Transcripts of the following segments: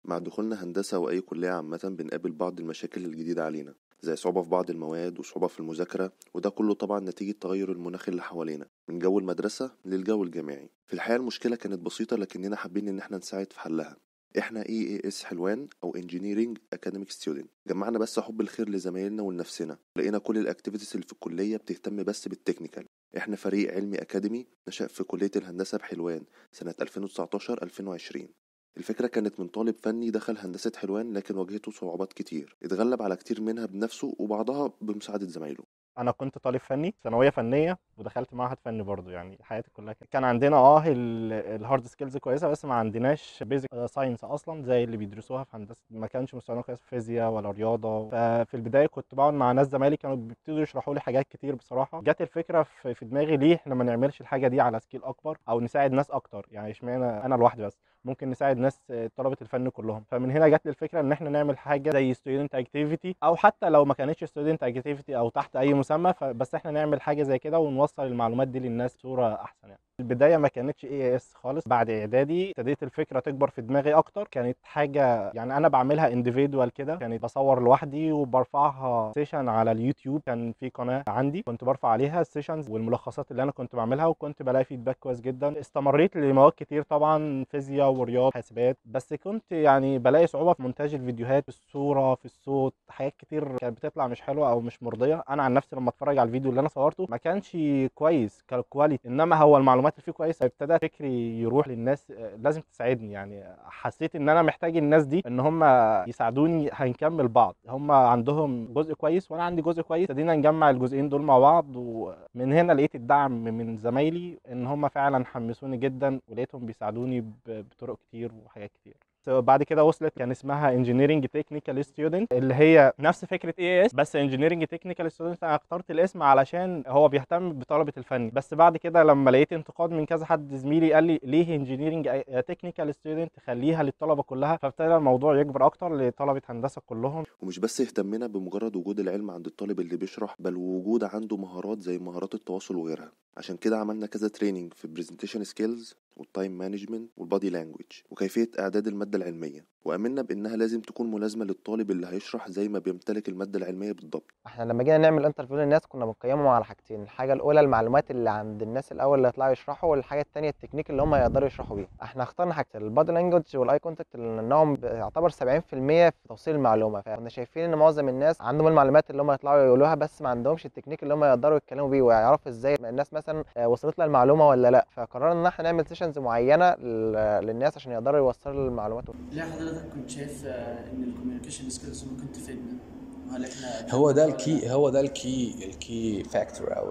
مع دخولنا هندسة أو أي كلية عامة بنقابل بعض المشاكل الجديدة علينا زي صعوبة في بعض المواد وصعوبة في المذاكرة وده كله طبعا نتيجة تغير المناخ اللي حوالينا من جو المدرسة للجو الجامعي في الحقيقة المشكلة كانت بسيطة لكننا حابين إن احنا نساعد في حلها احنا اي اي اس حلوان او انجينيرينج اكاديميك ستودنت جمعنا بس حب الخير لزمايلنا ولنفسنا لقينا كل الاكتيفيتيز اللي في الكليه بتهتم بس بالتكنيكال احنا فريق علمي اكاديمي نشأ في كليه الهندسه بحلوان سنه 2019 2020 الفكرة كانت من طالب فني دخل هندسة حلوان لكن واجهته صعوبات كتير اتغلب على كتير منها بنفسه وبعضها بمساعدة زمايله انا كنت طالب فني ثانويه فنيه ودخلت معهد فني برضو يعني حياتي كلها كده كان عندنا اه الهارد سكيلز كويسه بس ما عندناش بيزك ساينس اصلا زي اللي بيدرسوها في هندسه ما كانش مستوانا كويس في فيزياء ولا رياضه ففي البدايه كنت بقعد مع ناس زمايلي كانوا بيبتدوا يشرحوا لي حاجات كتير بصراحه جت الفكره في في دماغي ليه احنا ما نعملش الحاجه دي على سكيل اكبر او نساعد ناس اكتر يعني اشمعنى انا لوحدي بس ممكن نساعد ناس طلبه الفن كلهم فمن هنا جت لي الفكره ان احنا نعمل حاجه زي ستودنت اكتيفيتي او حتى لو ما كانتش ستودنت اكتيفيتي او تحت اي مسمى بس احنا نعمل حاجه زي كده ونوصل المعلومات دي للناس بصوره احسن يعني البدايه ما كانتش اي اس خالص بعد اعدادي ابتديت الفكره تكبر في دماغي اكتر كانت حاجه يعني انا بعملها انديفيدوال كده كانت بصور لوحدي وبرفعها سيشن على اليوتيوب كان في قناه عندي كنت برفع عليها السيشنز والملخصات اللي انا كنت بعملها وكنت بلاقي فيدباك كويس جدا استمريت لمواد كتير طبعا فيزياء ورياض حاسبات بس كنت يعني بلاقي صعوبه في مونتاج الفيديوهات في الصوره في الصوت حاجات كتير كانت بتطلع مش حلوه او مش مرضيه انا عن نفسي لما اتفرج على الفيديو اللي انا صورته ما كانش كويس كالكواليتي انما هو المعلومات اللي فيه كويسه ابتدى فكري يروح للناس لازم تساعدني يعني حسيت ان انا محتاج الناس دي ان هم يساعدوني هنكمل بعض هم عندهم جزء كويس وانا عندي جزء كويس ابتدينا نجمع الجزئين دول مع بعض ومن هنا لقيت الدعم من زمايلي ان هم فعلا حمسوني جدا ولقيتهم بيساعدوني بطرق كتير وحاجات كتير بعد كده وصلت كان اسمها انجينيرنج تكنيكال ستودنت اللي هي نفس فكره اي اس بس انجينيرنج تكنيكال ستودنت انا اخترت الاسم علشان هو بيهتم بطلبه الفن بس بعد كده لما لقيت انتقاد من كذا حد زميلي قال لي ليه انجينيرنج تكنيكال ستودنت خليها للطلبه كلها فابتدى الموضوع يكبر اكتر لطلبه هندسه كلهم ومش بس اهتمنا بمجرد وجود العلم عند الطالب اللي بيشرح بل وجود عنده مهارات زي مهارات التواصل وغيرها عشان كده عملنا كذا تريننج في برزنتيشن سكيلز والتايم مانجمنت والبادي لانجوج وكيفيه اعداد الماده العلميه وامنا بانها لازم تكون ملازمه للطالب اللي هيشرح زي ما بيمتلك الماده العلميه بالضبط احنا لما جينا نعمل انترفيو للناس كنا بنقيمهم على حاجتين الحاجه الاولى المعلومات اللي عند الناس الاول اللي هيطلعوا يشرحوا والحاجه الثانيه التكنيك اللي هم يقدروا يشرحوا بيه احنا اخترنا حاجتين البادي لانجوج والاي كونتاكت لانهم يعتبر 70% في توصيل المعلومه فكنا شايفين ان معظم الناس عندهم المعلومات اللي هم يطلعوا يقولوها بس ما عندهمش التكنيك اللي هم يقدروا يتكلموا بيه ويعرفوا ازاي الناس مثلا وصلت لها المعلومه ولا لا فقررنا ان احنا نعمل سيشنز معينه للناس عشان يقدروا يوصلوا المعلومات ليه حضرتك كنت شايف ان الكوميونيكيشن سكيلز ممكن تفيدنا وهل احنا هو ده الكي هو ده الكي الكي فاكتور او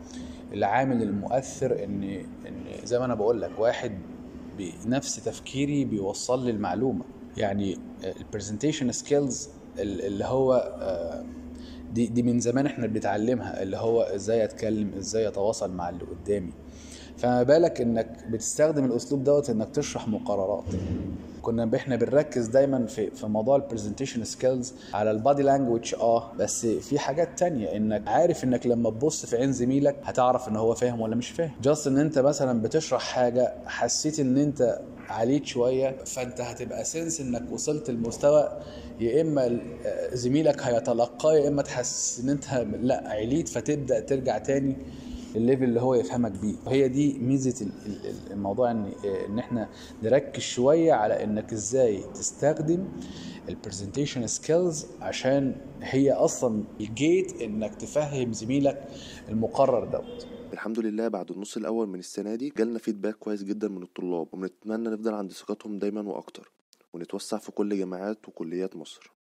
العامل المؤثر ان ان زي ما انا بقول لك واحد بنفس تفكيري بيوصل لي المعلومه يعني البرزنتيشن سكيلز اللي هو دي دي من زمان احنا بنتعلمها اللي هو ازاي اتكلم ازاي اتواصل مع اللي قدامي فما بالك انك بتستخدم الاسلوب دوت انك تشرح مقررات كنا احنا بنركز دايما في في موضوع البرزنتيشن سكيلز على البادي لانجوج اه بس في حاجات تانية انك عارف انك لما تبص في عين زميلك هتعرف ان هو فاهم ولا مش فاهم جاست ان انت مثلا بتشرح حاجه حسيت ان انت عليت شويه فانت هتبقى سنس انك وصلت لمستوى يا اما زميلك هيتلقاه يا اما تحس ان انت لا عليت فتبدا ترجع تاني الليفل اللي هو يفهمك بيه وهي دي ميزه الموضوع ان ان احنا نركز شويه على انك ازاي تستخدم البرزنتيشن سكيلز عشان هي اصلا الجيت انك تفهم زميلك المقرر دوت الحمد لله بعد النص الاول من السنه دي جالنا فيدباك كويس جدا من الطلاب وبنتمنى نفضل عند ثقتهم دايما واكتر ونتوسع في كل جامعات وكليات مصر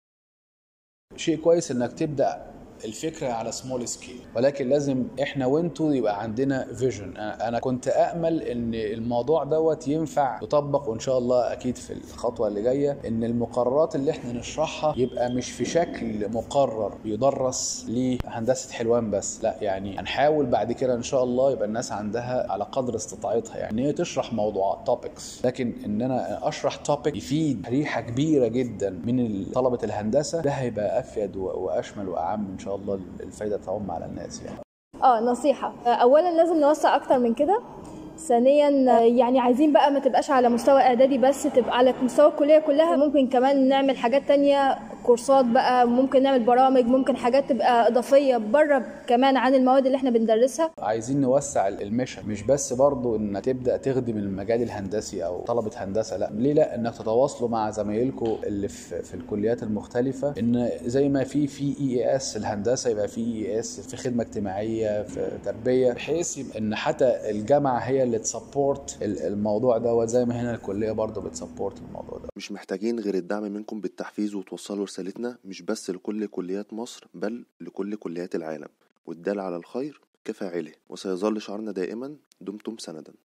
شيء كويس انك تبدا الفكره على سمول سكيل ولكن لازم احنا وانتوا يبقى عندنا فيجن انا كنت امل ان الموضوع دوت ينفع يطبق وان شاء الله اكيد في الخطوه اللي جايه ان المقررات اللي احنا نشرحها يبقى مش في شكل مقرر يدرس لهندسه حلوان بس لا يعني هنحاول بعد كده ان شاء الله يبقى الناس عندها على قدر استطاعتها يعني هي تشرح موضوعات توبكس لكن ان انا اشرح توبك يفيد ريحه كبيره جدا من طلبه الهندسه ده هيبقى افيد واشمل واعم ان شاء الله الفايده تعم على الناس يعني اه نصيحه اولا لازم نوسع اكتر من كده ثانيا يعني عايزين بقى ما تبقاش على مستوى اعدادي بس تبقى على مستوى الكليه كلها ممكن كمان نعمل حاجات تانية كورسات بقى ممكن نعمل برامج ممكن حاجات تبقى اضافيه بره كمان عن المواد اللي احنا بندرسها عايزين نوسع الميشن مش بس برضو ان تبدا تخدم المجال الهندسي او طلبه هندسه لا ليه لا انك تتواصلوا مع زمايلكم اللي في, في الكليات المختلفه ان زي ما في في اي اس الهندسه يبقى في اي اس في خدمه اجتماعيه في تربيه بحيث ان حتى الجامعه هي اللي تسبورت الموضوع دوت زي ما هنا الكليه برضو بتسبورت الموضوع ده مش محتاجين غير الدعم منكم بالتحفيز وتوصلوا رسالتنا مش بس لكل كليات مصر بل لكل كليات العالم والدال على الخير كفاعله وسيظل شعارنا دائما دمتم سندا